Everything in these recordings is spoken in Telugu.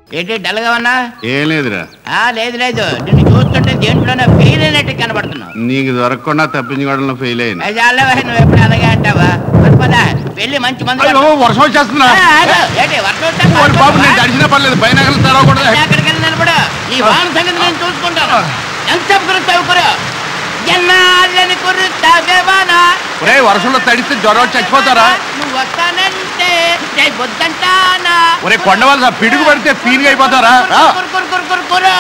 ఏంటి డల్గా ఉన్నా ఏం లేదురా ఆ, లేదు లేదు నిన్ను చూస్తుంటే దేంట్లోనే ఫెయిల్ అయినట్టు కనబడుతున్నావు నీకు దొరకకుండా తప్పించుకోవడంలో ఫెయిల్ అయింది అది చాలవా, నువ్వు ఎప్పుడు అలాగే అంటావా మరి పద, వెళ్ళి మంచి మందు అయ్యో, వర్షం వచ్చేస్తుందా ఆ, ఆగు. ఏంటి వర్షం వస్తే ఓరి బాబు నేను పడుకోవా? తడిచినా పర్లేదు పైన తడవకూడదు అక్కడికి వెళ్ళి నిలబడు ఈ వాన సంగతి నేను చూసుకుంటాను ఎంత కురుస్తావు కురు ఎన్నాళ్ళని కురుస్తావే వాన ఒరే వర్షంలో తడిస్తే జ్వరం వచ్చి చచ్చిపోతారా నువ్వు వస్తానంటే నేను వద్దంటానా ఒరే కొండవాళ్ళ పిడుగు పడితే పీనుగా అయిపోతారా రా. కురు, కురు, కురు, కురు, కురు.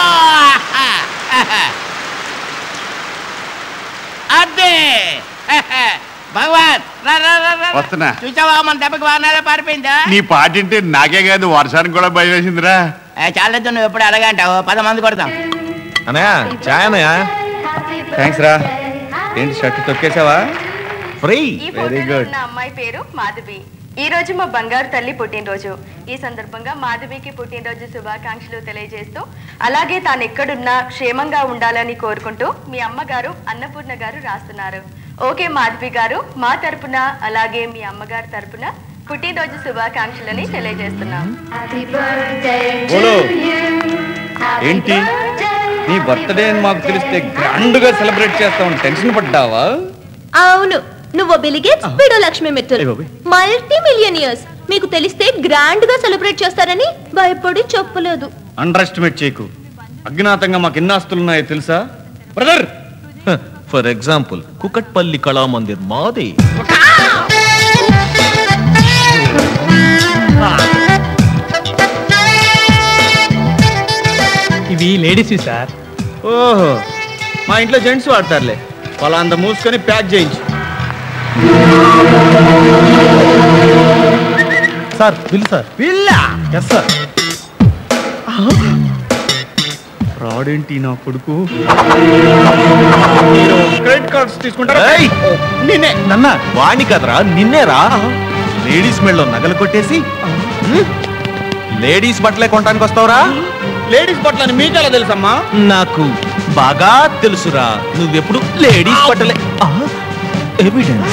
అదే భగవాన్ రా, రా, రా, రా. వస్తున్నా. చూసావా మన దెబ్బకి వానాలే పారిపోయిందా నీ పాటింటే నాకే కాదు వర్షానికి కూడా భయం వేసిందిరా ఏ, చాలేదు నువ్వు ఎప్పుడు అలాగే అంటావు పద మంది కొడతాం అనయా చాయ్ అనయా థ్యాంక్స్ రా ఏంటి షర్ట్ తొక్కేసావా ఫ్రీ ఈ వెరీ ఫోటోలో గుడ్ ఉన్న అమ్మాయి పేరు మాధవి ఈ రోజు మా బంగారు తల్లి పుట్టినరోజు ఈ సందర్భంగా మాధవికి పుట్టినరోజు శుభాకాంక్షలు తెలియజేస్తూ అలాగే తాను ఎక్కడున్నా క్షేమంగా ఉండాలని కోరుకుంటూ మీ అమ్మగారు అన్నపూర్ణ గారు రాస్తున్నారు ఓకే మాధవి గారు మా తరపున అలాగే మీ అమ్మగారి తరపున పుట్టినరోజు శుభాకాంక్షలని తెలియజేస్తున్నాం బోలో ఏంటి నీ బర్త్డే అని మాకు తెలిస్తే గ్రాండ్ గా సెలబ్రేట్ చేస్తామని టెన్షన్ పడ్డావా అవును నువ్వు బిలిగేట్స్ వీడు లక్ష్మి మిత్తుల్ అయ్ బాబోయ్. మల్టీ మిలియనియర్స్ మీకు తెలిస్తే గ్రాండ్ గా సెలబ్రేట్ చేస్తారని భయపడి చెప్పలేదు అండర్ ఎస్టిమేట్ చేయకు అజ్ఞాతంగా మాకు ఎన్ని ఆస్తులు ఉన్నాయో తెలుసా brother for example Kukatpally Kalamandir మాది ఇవి లేడీస్ సార్ ఓహో మా ఇంట్లో జెంట్స్ వాడతారులే వాళ్ళ అంత మూసుకొని ప్యాక్ చేయించు సార్ బిల్ సార్ పిల్ల ఎస్ సార్ రాడేంటి నా కొడుకు క్రెడిట్ కార్డ్స్ తీసుకుంటారా ఏయ్! నేనే నన్న వాణి కదరా నిన్నేరా లేడీస్ మెళ్ళలో నగలు కొట్టేసి లేడీస్ బట్టలే కొనడానికి వస్తావురా లేడీస్ బట్టలు అని మీకెలా తెలుసమ్మా నాకు బాగా తెలుసురా నువ్వెప్పుడు లేడీస్ బట్టలే ఎవిడెన్స్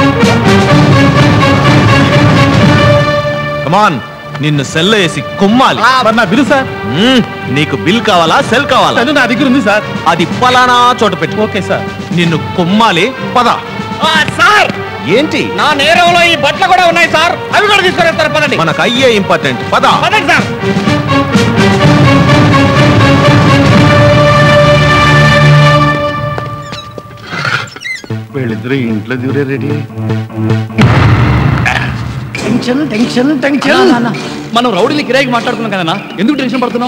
కమాన్ నిన్ను సెల్ వేసి కుమ్మాలి మరి నా బిల్ సార్ మ్మ్. నీకు బిల్ కావాలా సెల్ కావాలా అది నా దగ్గర ఉంది సార్ అది పలానా చోట పెట్టు ఓకే సార్ నిన్ను కుమ్మాలి పద సార్ ఏంటి నా నేరంలో ఈ బట్టలు కూడా ఉన్నాయి సార్ అవి కూడా తీసుకొస్తారు పదండి మనకు అయ్యే ఇంపార్టెంట్ పద పదండి సార్ వీళ్ళిద్దరు ఇంట్లో దూరే రెడీ టెన్షన్ టెన్షన్ టెన్షన్ మనం రౌడీని కిరాయికి మాట్లాడుకున్నాం కదన్నా ఎందుకు టెన్షన్ పడుతున్నాం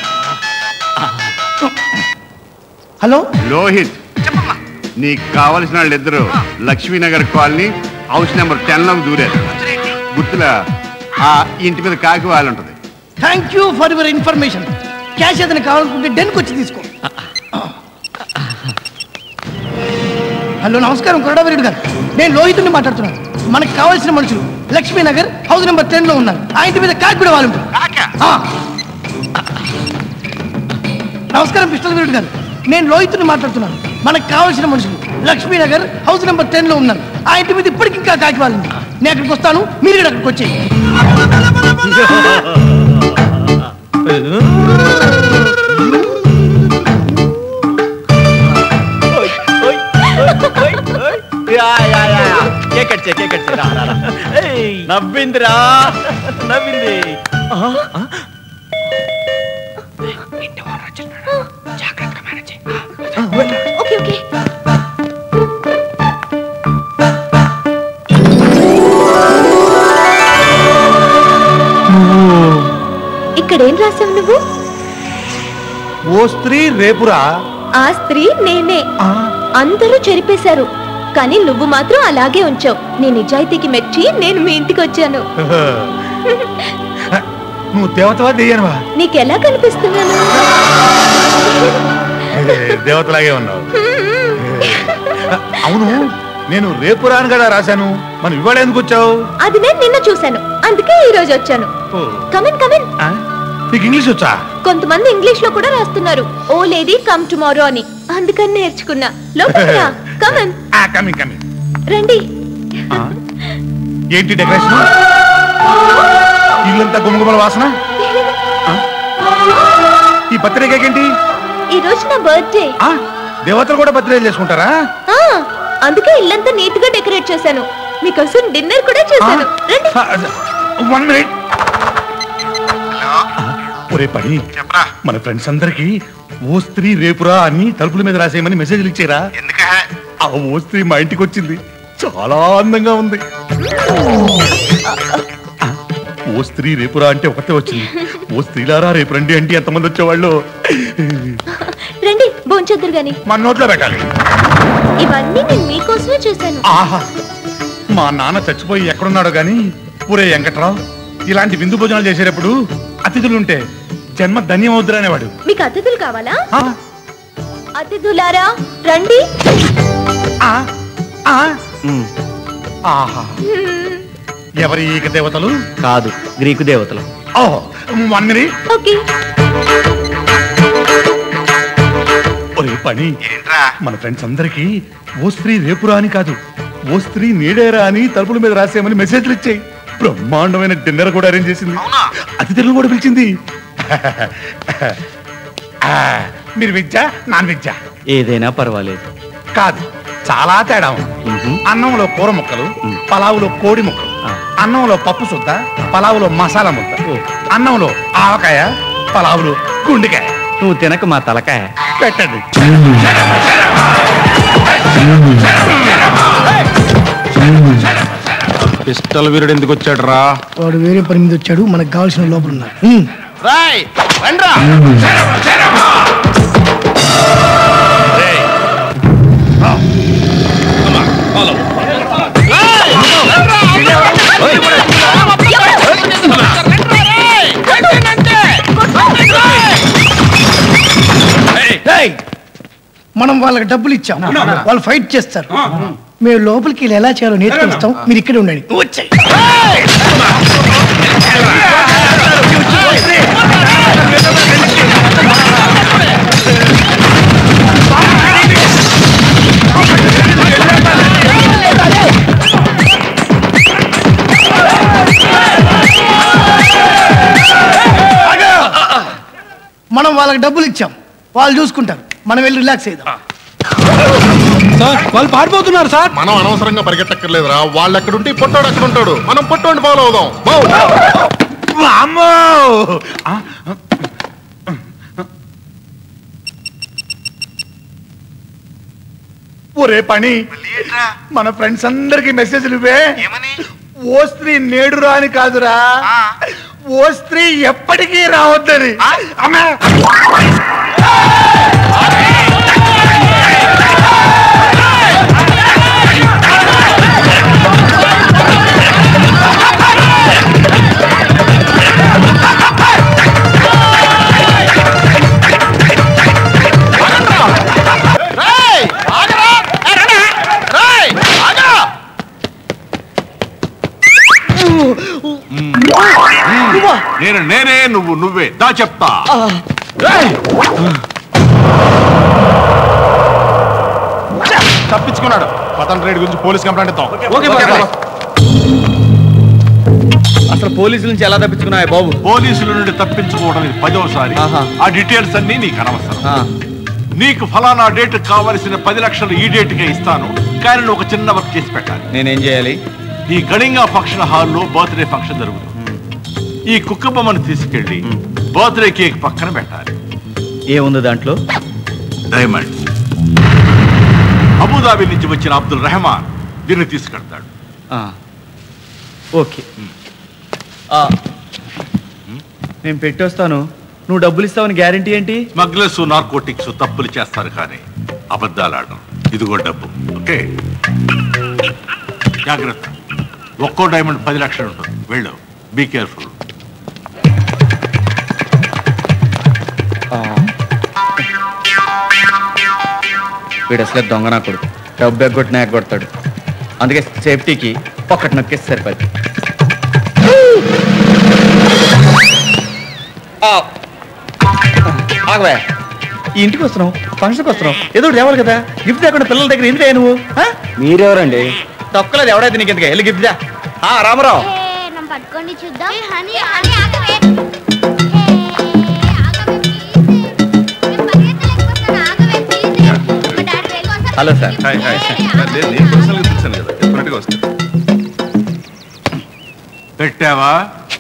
హలో లోహిత్ నీకు కావలసిన వాళ్ళిద్దరు Lakshminagar colony house number ten లో దూరారు గుర్తులా ఆ ఇంటి మీద కాకి వాళ్ళు ఉంటుంది thank you for your information cash ఏదైనా కావాలనుకుంటే డెన్కి వచ్చి తీసుకో హలో నమస్కారం కొరడావీరుడు గారు నేను లోహితుని మాట్లాడుతున్నాను మనకు కావాల్సిన మనుషులు లక్ష్మీనగర్ హౌస్ నెంబర్ టెన్ లో ఉన్నారు ఆ ఇంటి మీద కాకి కూడా వాళ్ళు ఉంటారు ఆ. నమస్కారం పిస్టల్ వీరుడు గారు నేను లోహితుని మాట్లాడుతున్నాను మనకు కావాల్సిన మనుషులు లక్ష్మీనగర్ హౌస్ నెంబర్ టెన్ లో ఉన్నారు ఆ ఇంటి మీద ఇప్పటికి ఇంకా కాకి వాళ్ళు ఉంది. నేను అక్కడికి వస్తాను మీరు కూడా అక్కడికి వచ్చేయండి నవ్విందిరా నవ్వింది ఓకే ఓకే ఇక్కడేం రాసావు నువ్వు ఓ స్త్రీ రేపురా ఆ స్త్రీ నేనే అందరూ చెరిపేశారు కానీ నువ్వు మాత్రం అలాగే ఉంచావు నీ నిజాయితీకి మెచ్చి నేను మీ ఇంటికి వచ్చాను నువ్వు దేవతవా దెయ్యనవా నీకెలా కనిపిస్తున్నాను దేవతలాగే ఉన్నావు అవును నేను రేపు రాను కదా రాశాను మనం ఇవాళ ఎందుకు వచ్చావు అది నేను నిన్న చూశాను అందుకే ఈ రోజు వచ్చాను కమిన్ కమిన్ ఆ? నీకు ఇంగ్లీష్ వచ్చా కొంతమంది ఇంగ్లీష్ లో కూడా రాస్తున్నారు ఓ లేడీ కమ్ టుమారో అని అందుకని నేర్చుకున్నా లోపలికి రా కమన్ ఆ, కమింగ్ కమింగ్ రండి ఏంటి డెకరేషన్ ఇల్లంతా గుమగుమల వాసన ఆ? ఈ బర్త్డే కేక్ ఏంటి ఈ రోజు నా బర్త్డే ఆ, దేవతలు కూడా బర్త్డే చేసుకుంటారా ఆ, అందుకే ఇల్లంతా నీట్ గా డెకరేట్ చేశాను మీకోసం డిన్నర్ కూడా చేశాను రండి వన్ మినిట్ ఒరే పని మన ఫ్రెండ్స్ అందరికి ఓ స్త్రీ రేపురా అని తలుపుల మీద రాసేయమని మెసేజ్లు ఇచ్చారా ఆ ఓ స్త్రీ మా ఇంటికి వచ్చింది చాలా అందంగా ఉంది ఆ, ఓ స్త్రీ రేపురా అంటే ఒకటే వచ్చింది ఓ స్త్రీలారా రేపు రండి అంటే ఎంతమంది వచ్చేవాళ్ళు రండి భోంచొద్దురు గాని మన నోట్లో పెట్టాలి ఇవన్నీ నేను మీకోసమే చేశాను ఆహా మా నాన్న చచ్చిపోయి ఎక్కడున్నాడో గాని ఊరే వెంకట్రావు ఇలాంటి విందు భోజనాలు చేసేటప్పుడు అతిథులుంటే జన్మ ధన్యం అవుద్దురు అనేవాడు మీకు అతిథులు కావాలా ఆ, అతిథులారా రండి ఆ, ఆ. ఆహా ఎవరి ఈక దేవతలు కాదు గ్రీకు దేవతలు ఓహో వన్ మినిట్ ఓకే ఒరే పని మన ఫ్రెండ్స్ అందరికి ఓ స్త్రీ రేపురా అని కాదు ఓ స్త్రీ నీడేరా అని తలుపుల మీద రాసేయమని మెసేజ్లు ఇచ్చాయి బ్రహ్మాండమైన డిన్నర్ కూడా అరేంజ్ చేసింది అతిథులను కూడా పిలిచింది ఆ, మీరు విద్య నాన్ విద్య ఏదైనా పర్వాలేదు కాదు చాలా తేడా ఉంది అన్నంలో కూర ముక్కలు పలావులో కోడి ముక్కలు ఆ. అన్నంలో పప్పు సుద్ద పలావులో మసాలా ముద్ద అన్నంలో ఆవకాయ పలావులో గుండెకాయ నువ్వు తినక మా తలకాయ పెట్టండి పిస్టల్ వీరుడు ఎందుకు వచ్చాడు రా వాడు వేరే పని మీద వచ్చాడు మనకు కావాల్సిన లోపల ఉన్నారు ఉమ్. రాయ్ రండ్రా ఏయ్! మనం వాళ్ళకి డబ్బులు ఇచ్చాం వాళ్ళు ఫైట్ చేస్తారు మేము లోపలికి వెళ్ళి ఎలా చేయాలో నేర్చుకొస్తాం మీరు ఇక్కడే ఉండండి నువ్వు వచ్చాయి మనం వాళ్ళకి డబ్బులు ఇచ్చాం వాళ్ళు చూసుకుంటారు మనం వెళ్ళి రిలాక్స్ అయ్యాం సార్ వాళ్ళు పారిపోతున్నారు సార్ మనం అనవసరంగా పరిగెట్టక్కర్లేదురా వాళ్ళు ఎక్కడుంటే ఈ పొట్టోడు అక్కడ ఉంటాడు మనం పొట్టోడిని ఫాలో అవుదాం Move. వామ్మో! ఆ, ఒరే పని మన ఫ్రెండ్స్ అందరికి మెసేజ్లు ఇవే ఓ స్త్రీ నేడు రాని కాదురా ఓ స్త్రీ ఎప్పటికీ రావద్దని అమ్మా! రాయ్ ఆగరా ఏ, రండి. రాయ్ ఆగా నేను నేనే నువ్వు నువ్వే దా చెప్తా తప్పించుకున్నాడు పతన్ రేడ్ గురించి పోలీస్ కంప్లైంట్ ఇద్దాం అసలు పోలీసుల నుంచి ఎలా తప్పించుకున్నావు బాబు పోలీసుల నుండి తప్పించుకోవడం ఇది పదవసారి ఆహా. ఆ డీటెయిల్స్ అన్ని నీకు అనవసరం ఆ, నీకు ఫలానా డేట్ కావలసిన పది లక్షలు ఈ డేట్ కే ఇస్తాను కానీ నువ్వు ఒక చిన్న వర్క్ చేసి పెట్టాలి నేనేం చేయాలి ఈ గణింగా ఫంక్షన్ హాల్లో బర్త్డే ఫంక్షన్ జరుగుతుంది ఈ కుక్క బొమ్మను తీసుకెళ్లి బర్త్డే కేక్ పక్కన పెట్టాలి ఏముంది దాంట్లో డైమండ్ అబుదాబి నుంచి వచ్చిన అబ్దుల్ రెహమాన్ దీన్ని తీసుకెళ్తాడు ఆ, ఓకే ఆ, నేను పెట్టొస్తాను నువ్వు డబ్బులు ఇస్తావని గ్యారంటీ ఏంటి స్మగ్లర్స్ నార్కోటిక్స్ తప్పులు చేస్తారు కానీ అబద్ధాలు ఆడడం ఇదిగో డబ్బు ఓకే జాగ్రత్త ఒక్కో డైమండ్ పది లక్షలు ఉంటుంది వెళ్ళు బీ కేర్ఫుల్ వీడు అసలే దొంగ నా కొడుకు డబ్బు ఎగ్గొట్టినా ఎగ్గొడతాడు అందుకే సేఫ్టీకి ఒక్కటి నొక్కేసి సరిపోద్ది ఆ. ఆగవే ఈ ఇంటికి వస్తున్నావు ఫంక్షన్కి వస్తున్నావు ఏదో ఒకటి తేవాలి కదా గిఫ్ట్ లేకుండా పిల్లల దగ్గర ఎందుకు నువ్వు ఆ? మీరెవరండి తొక్కలేదు ఎవడైతే నీకు ఎందుకు వెళ్ళి గిఫ్ట్ దా ఆ, రామారావు మనం పట్టుకొని చూద్దాం హనీ హనీ ఆగవే హలో సార్ హాయ్ హాయ్ లేదు నేను పర్సనల్గా పిలిచాను కదా డెఫినెట్గా వస్తాను పెట్టావా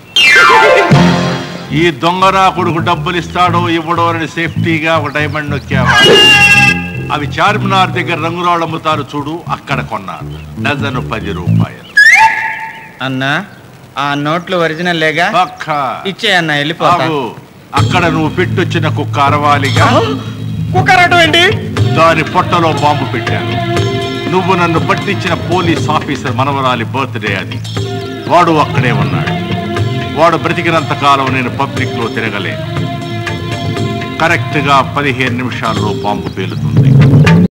ఈ దొంగరా కొడుకు డబ్బులు ఇస్తాడో ఇవ్వడో అని సేఫ్టీగా ఒక డైమండ్ నొక్కావా అవి చార్మినార్ దగ్గర రంగురాళ్ళు అమ్ముతారు చూడు అక్కడ కొన్నాను డజను పది రూపాయలు అన్నా ఆ నోట్లు ఒరిజినల్ లేగా పక్క ఇచ్చే అన్న వెళ్ళిపోతా బాబు అక్కడ నువ్వు పెట్టొచ్చిన కుక్క అరవాలిగా కుక్కరాటం ఏంటి దాని పొట్టలో బాంబు పెట్టాను నువ్వు నన్ను పట్టించిన పోలీస్ ఆఫీసర్ మనవరాలి బర్త్డే అది వాడు అక్కడే ఉన్నాడు వాడు బ్రతికినంత కాలం నేను పబ్లిక్ లో తిరగలేను కరెక్ట్ గా పదిహేను నిమిషాల్లో బాంబు పేలుతుంది